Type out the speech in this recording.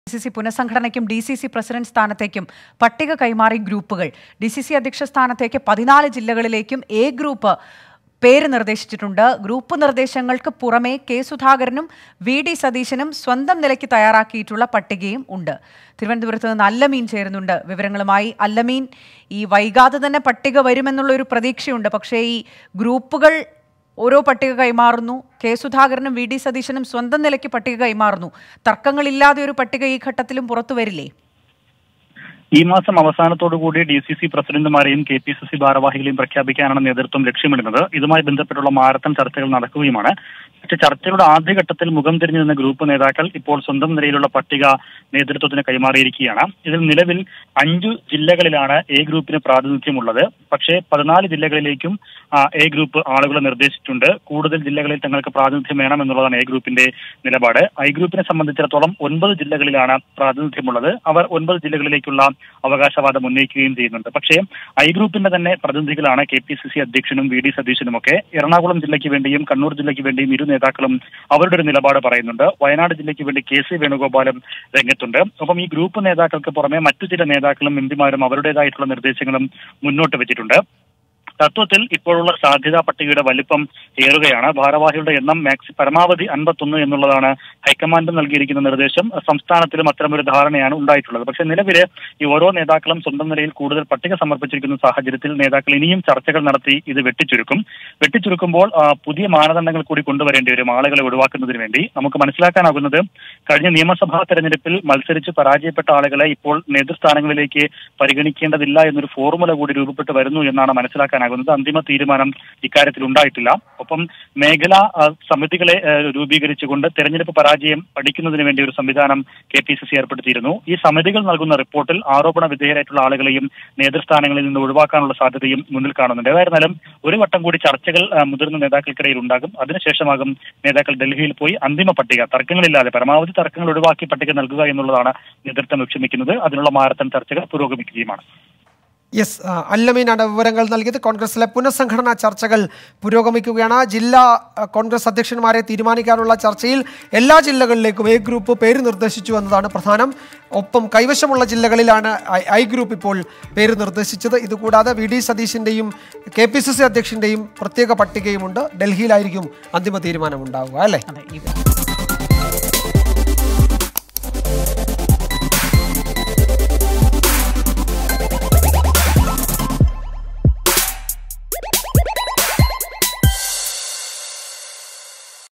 C C പുനഃസംഘടനയ്ക്കും D C C president സ്ഥാനത്തേക്കും പട്ടിക കൈമാറി ഗ്രൂപ്പുകൾ ഡി സി സി അധ്യക്ഷ സ്ഥാനത്തേക്ക് പതിനാല് ജില്ലകളിലേക്കും എ ഗ്രൂപ്പ് പേര് നിർദ്ദേശിച്ചിട്ടുണ്ട് ഗ്രൂപ്പ് നിർദ്ദേശങ്ങൾക്ക് പുറമെ കെ സുധാകരനും വി ഡി സതീശനും സ്വന്തം നിലയ്ക്ക് തയ്യാറാക്കിയിട്ടുള്ള പട്ടികയും ഉണ്ട് തിരുവനന്തപുരത്ത് നിന്ന് അല്ലമീൻ ചേരുന്നുണ്ട് വിവരങ്ങളുമായി അല്ലമീൻ ഈ വൈകാതെ തന്നെ പട്ടിക വരുമെന്നുള്ള ഒരു പ്രതീക്ഷയുണ്ട് പക്ഷേ ഈ ഗ്രൂപ്പുകൾ ഓരോ പട്ടിക കൈമാറുന്നു കെ സുധാകരനും വി ഡി സതീശനും സ്വന്തം നിലയ്ക്ക് പട്ടിക കൈമാറുന്നു തർക്കങ്ങളില്ലാതെ ഒരു പട്ടിക ഈ ഘട്ടത്തിലും പുറത്തു വരില്ലേ ഈ മാസം അവസാനത്തോടു കൂടി ഡി സി സി പ്രസിഡന്റുമാരെയും കെ പി സി സി ഭാരവാഹികളെയും പ്രഖ്യാപിക്കാനാണ് നേതൃത്വം ലക്ഷ്യമിടുന്നത് ഇതുമായി ബന്ധപ്പെട്ടുള്ള മാരത്തൺ ചർച്ചകൾ നടക്കുകയുമാണ് പക്ഷെ ചർച്ചയുടെ ആദ്യഘട്ടത്തിൽ മുഖം തിരിഞ്ഞു നിന്ന ഗ്രൂപ്പ് നേതാക്കൾ ഇപ്പോൾ സ്വന്തം നിലയിലുള്ള പട്ടിക നേതൃത്വത്തിന് കൈമാറിയിരിക്കുകയാണ് ഇതിൽ നിലവിൽ അഞ്ചു ജില്ലകളിലാണ് എ ഗ്രൂപ്പിന് പ്രാതിനിധ്യമുള്ളത് പക്ഷേ പതിനാല് ജില്ലകളിലേക്കും ആ, എ ഗ്രൂപ്പ് ആളുകളെ നിർദ്ദേശിച്ചിട്ടുണ്ട് കൂടുതൽ ജില്ലകളിൽ തങ്ങൾക്ക് പ്രാതിനിധ്യം വേണം എന്നുള്ളതാണ് എ ഗ്രൂപ്പിന്റെ നിലപാട് ഐ ഗ്രൂപ്പിനെ സംബന്ധിച്ചിടത്തോളം ഒൻപത് ജില്ലകളിലാണ് പ്രാതിനിധ്യമുള്ളത് അവർ ഒൻപത് ജില്ലകളിലേക്കുള്ള അവകാശവാദം ഉന്നയിക്കുകയും ചെയ്യുന്നുണ്ട് പക്ഷേ ഐ ഗ്രൂപ്പിന്റെ തന്നെ പ്രതിനിധികളാണ് കെ പി സി സി അധ്യക്ഷനും വി ഡി സതീശനും ഒക്കെ എറണാകുളം ജില്ലയ്ക്ക് വേണ്ടിയും കണ്ണൂർ ജില്ലയ്ക്ക് വേണ്ടിയും ഇരു നേതാക്കളും അവരുടെ ഒരു നിലപാട് പറയുന്നുണ്ട് വയനാട് ജില്ലയ്ക്ക് വേണ്ടി കെ സി വേണുഗോപാലും രംഗത്തുണ്ട് ഒപ്പം ഈ ഗ്രൂപ്പ് നേതാക്കൾക്ക് പുറമെ മറ്റു ചില നേതാക്കളും എംപിമാരും അവരുടേതായിട്ടുള്ള നിർദ്ദേശങ്ങളും മുന്നോട്ട് വെച്ചിട്ടുണ്ട് തത്വത്തിൽ ഇപ്പോഴുള്ള സാധ്യതാ പട്ടികയുടെ വലിപ്പം ഏറുകയാണ് ഭാരവാഹികളുടെ എണ്ണം മാക്സി പരമാവധി അൻപത്തൊന്ന് എന്നുള്ളതാണ് ഹൈക്കമാൻഡ് നൽകിയിരിക്കുന്ന നിർദ്ദേശം സംസ്ഥാനത്തിലും അത്തരമൊരു ധാരണയാണ് ഉണ്ടായിട്ടുള്ളത് പക്ഷേ നിലവിലെ ഈ ഓരോ നേതാക്കളും സ്വന്തം നിലയിൽ കൂടുതൽ പട്ടിക സമർപ്പിച്ചിരിക്കുന്ന സാഹചര്യത്തിൽ നേതാക്കൾ ഇനിയും ചർച്ചകൾ നടത്തി ഇത് വെട്ടിച്ചുരുക്കും വെട്ടിച്ചുരുക്കുമ്പോൾ ആ, പുതിയ മാനദണ്ഡങ്ങൾ കൂടി കൊണ്ടുവരേണ്ടി വരും ആളുകളെ ഒഴിവാക്കുന്നതിന് വേണ്ടി നമുക്ക് മനസ്സിലാക്കാനാകുന്നത് കഴിഞ്ഞ നിയമസഭാ തെരഞ്ഞെടുപ്പിൽ മത്സരിച്ച് പരാജയപ്പെട്ട ആളുകളെ ഇപ്പോൾ നേതൃസ്ഥാനങ്ങളിലേക്ക് പരിഗണിക്കേണ്ടതില്ല എന്നൊരു ഫോർമുല കൂടി രൂപപ്പെട്ട് വരുന്നു എന്നാണ് മനസ്സിലാക്കാനാകുന്നത് അന്തിമ തീരുമാനം ഇക്കാര്യത്തിൽ ഉണ്ടായിട്ടില്ല ഒപ്പം മേഖലാ ആ, സമിതികളെ ആ, രൂപീകരിച്ചുകൊണ്ട് തെരഞ്ഞെടുപ്പ് പരാജയം പഠിക്കുന്നതിന് വേണ്ടി ഒരു സംവിധാനം കെ പി സി സി ഏർപ്പെടുത്തിയിരുന്നു ഈ സമിതികൾ നൽകുന്ന റിപ്പോർട്ടിൽ ആരോപണ വിധേയരായിട്ടുള്ള ആളുകളെയും നേതൃസ്ഥാനങ്ങളിൽ നിന്ന് ഒഴിവാക്കാനുള്ള സാധ്യതയും മുന്നിൽ കാണുന്നുണ്ട് ഏതായിരുന്നാലും ഒരു വട്ടം കൂടി ചർച്ചകൾ ആ, മുതിർന്ന നേതാക്കൾക്കിടയിൽ ഉണ്ടാകും അതിനുശേഷമാകും നേതാക്കൾ ഡൽഹിയിൽ പോയി അന്തിമ പട്ടിക തർക്കങ്ങളില്ലാതെ പരമാവധി തർക്കങ്ങൾ ഒഴിവാക്കി പട്ടിക നൽകുക എന്നുള്ളതാണ് നേതൃത്വം ലക്ഷ്യമിക്കുന്നത് അതിനുള്ള മാരത്തൺ ചർച്ചകൾ പുരോഗമിക്കുകയുമാണ് യെസ് ആ, അല്ലമീനാണ് വിവരങ്ങൾ നൽകിയത് കോൺഗ്രസിലെ പുനഃസംഘടനാ ചർച്ചകൾ പുരോഗമിക്കുകയാണ് ജില്ലാ ആ, കോൺഗ്രസ് അധ്യക്ഷന്മാരെ തീരുമാനിക്കാനുള്ള ചർച്ചയിൽ എല്ലാ ജില്ലകളിലേക്കും എ ഗ്രൂപ്പ് പേര് നിർദ്ദേശിച്ചു എന്നതാണ് പ്രധാനം ഒപ്പം കൈവശമുള്ള ജില്ലകളിലാണ് ഐ- ഐ ഗ്രൂപ്പ് ഇപ്പോൾ പേര് നിർദ്ദേശിച്ചത് ഇതുകൂടാതെ വി ഡി സതീശിൻ്റെയും കെ പി സി സി അധ്യക്ഷൻ്റെയും പ്രത്യേക പട്ടികയുമുണ്ട് ഡൽഹിയിലായിരിക്കും അന്തിമ തീരുമാനം ഉണ്ടാവുക അല്ലേ അതെ ഈ